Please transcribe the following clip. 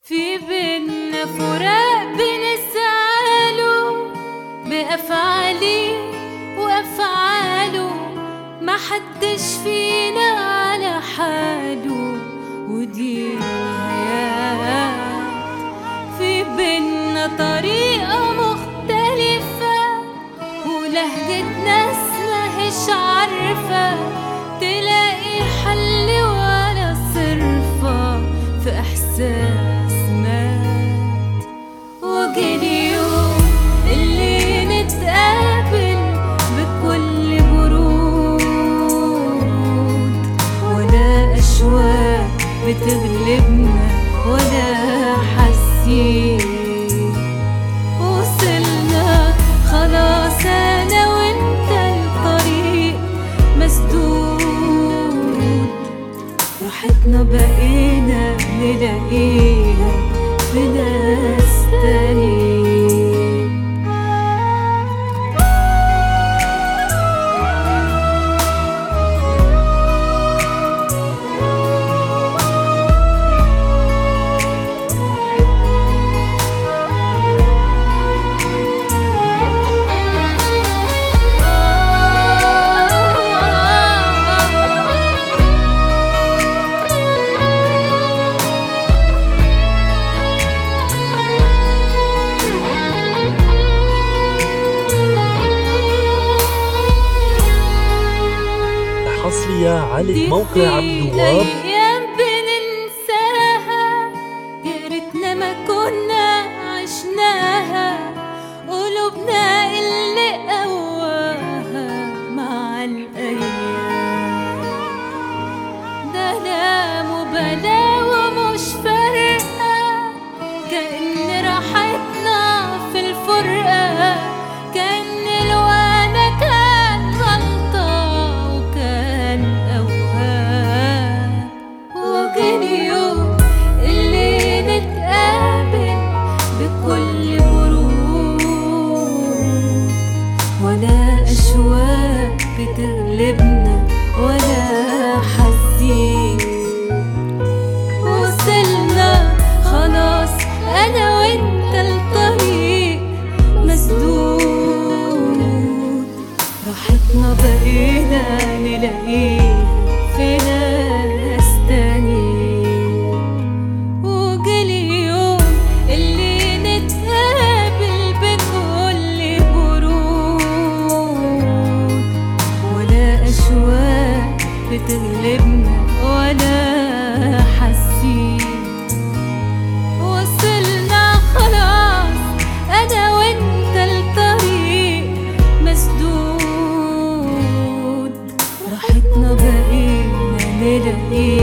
في بينا فراق بنسأله بأفعالي وأفعاله ما حدش فينا على حاله ودي نهايات في بينا طريقة مختلفة ولهجة ناس ماهيش عارفة تلاقي حل ولا صرفة في إحساس مات وجري يوم اللي نتقابل بكل برود ولا أشواق بتغلبنا ولا حاسين وصلنا خلاص أنا وأنت الطريق مسدود راحتنا بقينا نلاقيها في ناس تانيين حصرية على دي موقع في عبد الوهاب أيام بننساها يا ريتنا ما كنا عشناها قلوبنا اللي قواها مع الأيام ده لا مبالاة ومش فارقة كأن راحتنا في الفرقة كأن الوانا كان غلطة وكان أوهام وكان يوم اللي نتقابل بكل برود ولا أشواق بتغلبنا ولا حزين وصلنا خلاص انا وانت الطريق مسدود راحتنا بقينا نلاقيه في ناس تانيين وجالي يوم اللي نتقابل بكل برود ولا أشواق بتغلبنا ولا حاسين وصلنا خلاص أنا وأنت الطريق مسدود راحتنا بقينا نلاقيه